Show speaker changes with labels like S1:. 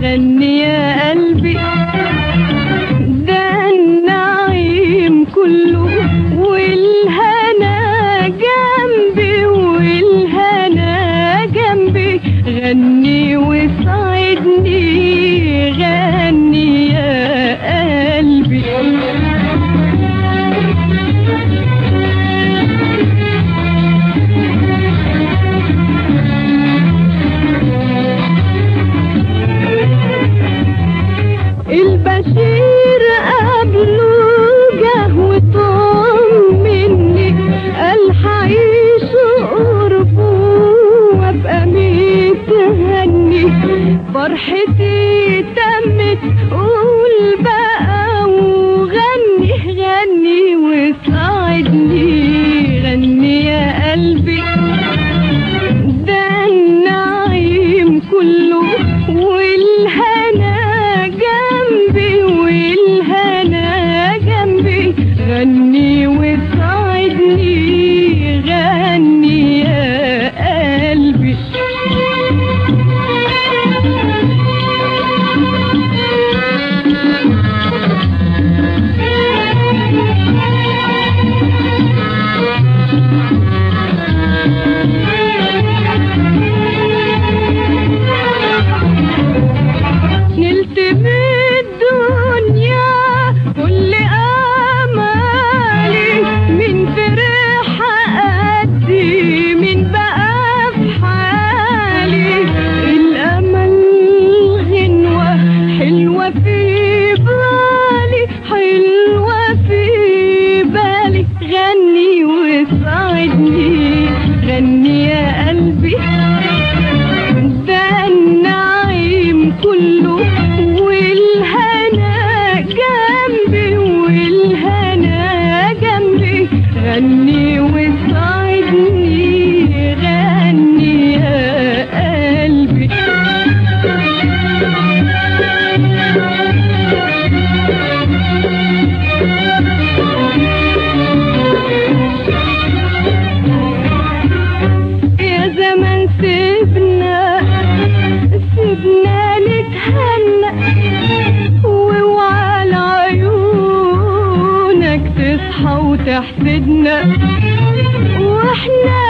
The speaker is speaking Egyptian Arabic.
S1: غني يا قلبي ده النعيم كله والهنا جنبي والهنا جنبي غني وساعدني غني يا قلبي البشير قبله جه وطمني قال حعيش قربه وابقى متهني فرحتي تمت قول بقى وغني غني وساعدني غني يا قلبي ده النعيم كله والهنا جنبي والهنا جنبي غني وساعدني غني يا قلبي نلت بالدنيا كل امالي من فرح قدي من بقى في حالي الامل غنوه حلوه في بالي حلوه في بالي غني وساعدني غني يا قلبي ده النعيم كله والهنا جنبي والهنا جنبي غني وساعدني غني يا قلبي يا زمان سيبنا سيبنا نتهنى واوعى لعيونك تصحى وتحسدنا واحنا